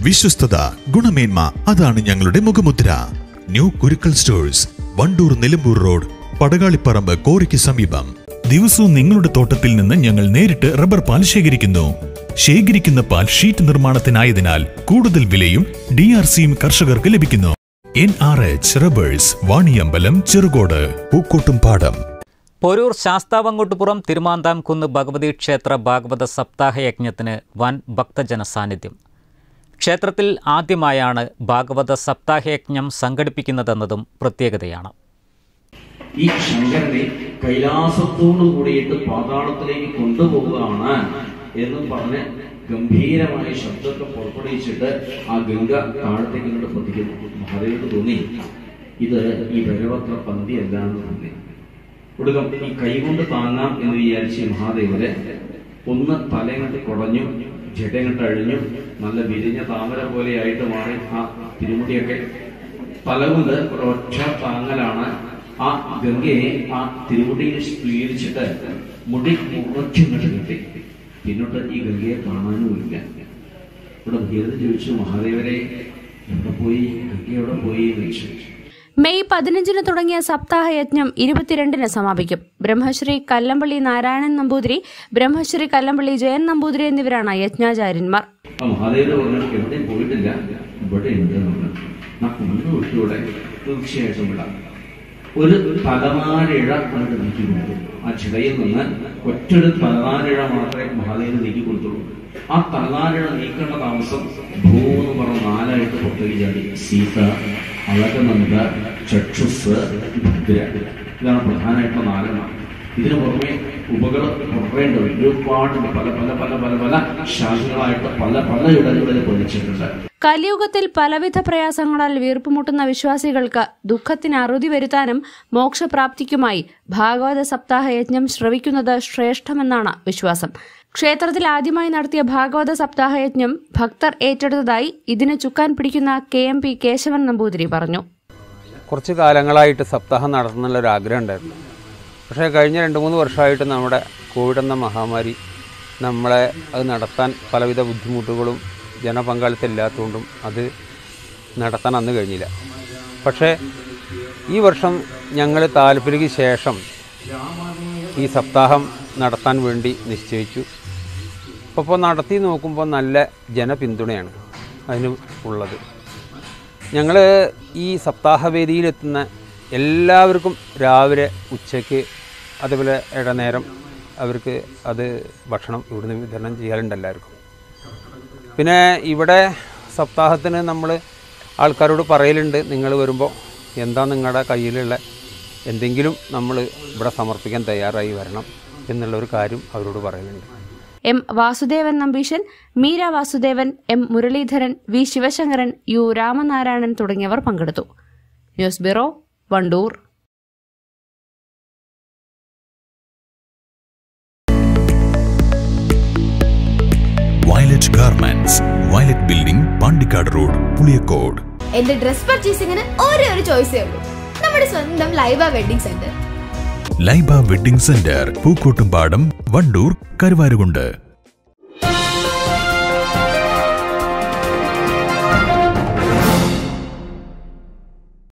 വിശ്വസ്തത ഗുണമേന്മ അതാണ് ഞങ്ങളുടെ മുഖമുദ്ര new Kurukkal stores Wandoor Nilambur road Padakaliparamb കോറിക്ക് സമീപം ദിവസവും നിങ്ങളുടെ തോട്ടത്തിൽ നിന്ന് ഞങ്ങൾ നേരിട്ട് റബ്ബർ പാൽ ശേഖരിക്കുന്നു ശേഖരിക്കുന്ന പാൽ ഷീറ്റ് നിർമ്മാണത്തിനായതിനാൽ കൂടുതൽ വിലയും ഡി ആർ സിയും കർഷകർക്ക് ലഭിക്കുന്നു N R H rubbers Vaniyambalam Cherukode Pookkottumpadam Poroor ശാസ്താവങ്ങോട്ടുപുറം Thirumandhamkunnu Bhagavathi ക്ഷേത്ര ഭാഗവത സപ്താഹ യജ്ഞത്തിന് വൻ ഭക്തജന സാന്നിധ്യം ക്ഷേത്രത്തിൽ ആദ്യമായാണ് ഭാഗവത സപ്താഹയജ്ഞം സംഘടിപ്പിക്കുന്നതെന്നതും പ്രത്യേകതയാണ് ഈ ശങ്കരനെ കൈലാസത്തോടു കൂടിയിട്ട് പാതാളത്തിലേക്ക് കൊണ്ടുപോവുകയാണ് എന്ന് പറഞ്ഞ് ഗംഭീരമായ ശബ്ദത്തെ പുറപ്പെടുവിച്ചിട്ട് ആ ഗംഗ താഴത്തേക്ക് ഇങ്ങോട്ട് പതിക്കുന്നു മഹാദേവന് തോന്നി ഇത് ഈ ഭഗവത്ര പന്തി അല്ല എന്ന് തോന്നി ഒടുക്കം ഈ കൈകൊണ്ട് താങ്ങാം എന്ന് വിചാരിച്ച മഹാദേവരെ ഒന്ന് തലയങ്ങട്ട് കുടഞ്ഞു ജടങ്ങട്ട് അഴിഞ്ഞു നല്ല വിരിഞ്ഞ താമര പോലെയായിട്ട് മാറി ആ തിരുമുടിയൊക്കെ തലകൊണ്ട് ഒരൊറ്റ താങ്ങലാണ് ആ ഗംഗയെ ആ തിരുമുടിയിൽ സ്വീകരിച്ചിട്ട് മുടി മുറച്ചിങ്ങോട്ട് കിട്ടി പിന്നോട്ട് ഈ ഗംഗയെ കാണാനുമില്ല ഇവിടെ ഭീരത ചോദിച്ചു മഹാദേവരെ എവിടെ പോയി ഗംഗ എവിടെ പോയി എന്ന് ചോദിച്ചു മെയ് പതിനഞ്ചിന് തുടങ്ങിയ സപ്താഹ യജ്ഞം ഇരുപത്തിരണ്ടിന് സമാപിക്കും ബ്രഹ്മശ്രീ കല്ലമ്പള്ളി നാരായണൻ നമ്പൂതിരി ബ്രഹ്മശ്രീ കല്ലമ്പള്ളി ജയൻ നമ്പൂതിരി എന്നിവരാണ് യജ്ഞാചാര്യന്മാർ ആ മഹാദേവര് പറഞ്ഞു എവിടെയും പോയിട്ടില്ല ഇവിടെ ഉണ്ട് എന്ന് പറഞ്ഞു നമുക്ക് ഒന്ന് വിട്ടൂടെ തീർച്ചയായിട്ടും വിടാം ഒരു തലനാരിഴ അങ്ങോട്ട് നീക്കി കൊടുത്തു ആ ചിടയിൽ നിന്ന് ഒറ്റൊരു തലനാരിഴ മാത്രമേ മഹാദേവന് നീക്കി കൊടുത്തുള്ളൂ ആ തലനാരിഴ നീക്കേണ്ട താമസം ഭൂന്ന് പറഞ്ഞ നാലായിട്ട് പുറത്തേക്ക് ചാടി സീത അളകനന്ദ ചക്ഷുസ് ഭദ്ര ഇതാണ് പ്രധാനമായിട്ടുള്ള നാലെണ്ണം ഇതിനു പുറമെ ഉപകൾ പുറത്തേണ്ട ഒരുപാട് പല പല പല പല പല ശാഖകളായിട്ട് പല പല ഇടങ്ങളിൽ പഠിച്ചിട്ടുണ്ട് കലിയുഗത്തിൽ പലവിധ പ്രയാസങ്ങളാൽ വീർപ്പുമുട്ടുന്ന വിശ്വാസികൾക്ക് ദുഃഖത്തിന് അറുതി വരുത്താനും മോക്ഷപ്രാപ്തിക്കുമായി ഭാഗവത സപ്താഹ യജ്ഞം ശ്രവിക്കുന്നത് ശ്രേഷ്ഠമെന്നാണ് വിശ്വാസം ക്ഷേത്രത്തിൽ ആദ്യമായി നടത്തിയ ഭാഗവത സപ്താഹ യജ്ഞം ഭക്തർ ഏറ്റെടുത്തതായി ഇതിന് ചുക്കാൻ പിടിക്കുന്ന K M P Kesavan Namboothiri പറഞ്ഞു കുറച്ച് കാലങ്ങളായിട്ട് സപ്താഹം നടത്തുന്നുള്ള ഒരു ആഗ്രഹം ഉണ്ടായിരുന്നു പക്ഷേ കഴിഞ്ഞ രണ്ട് മൂന്ന് വർഷമായിട്ട് നമ്മുടെ കോവിഡ് എന്ന മഹാമാരി നമ്മളെ അത് നടത്താൻ പലവിധ ബുദ്ധിമുട്ടുകളും ജനപങ്കാളിത്തം ഇല്ലാത്തതുകൊണ്ടും അത് നടത്താൻ അന്ന് കഴിഞ്ഞില്ല പക്ഷേ ഈ വർഷം ഞങ്ങൾ താല്പര്യക്ക് ശേഷം ഈ സപ്താഹം നടത്താൻ വേണ്ടി നിശ്ചയിച്ചു അപ്പോൾ ഇപ്പോൾ നടത്തി നോക്കുമ്പോൾ നല്ല ജനപിന്തുണയാണ് അതിന് ഉള്ളത് ഞങ്ങൾ ഈ സപ്താഹവേദിയിലെത്തുന്ന എല്ലാവർക്കും രാവിലെ ഉച്ചയ്ക്ക് അതുപോലെ ഇടനേരം അവർക്ക് അത് ഭക്ഷണം ഇവിടുന്ന് വിതരണം ചെയ്യാറുണ്ട് എല്ലാവർക്കും പിന്നെ ഇവിടെ സപ്താഹത്തിന് നമ്മൾ ആൾക്കാരോട് പറയലുണ്ട് നിങ്ങൾ വരുമ്പോൾ എന്താ നിങ്ങളുടെ കയ്യിലുള്ള എന്തെങ്കിലും നമ്മൾ ഇവിടെ സമർപ്പിക്കാൻ തയ്യാറായി വരണം എന്നുള്ള ഒരു കാര്യം അവരോട് പറയലുണ്ട് M Vasudevan Nambeesan Meera Vasudevan M Muraleedharan V Sivasankaran U Ramanarayanan തുടങ്ങിയവർ പങ്കെടുത്തു news bureau Wandoor Violet garments Violet building Pandikkad road Puliyakode എന്റെ ഡ്രസ് പർച്ചേസിംഗിന് ഒരേ ഒരു ചോയ്സേ ഉള്ളൂ നമ്മുടെ സ്വന്തം Laiba wedding centre Laiba wedding centre Pookkottumpadam Wandoor Karuvarakundu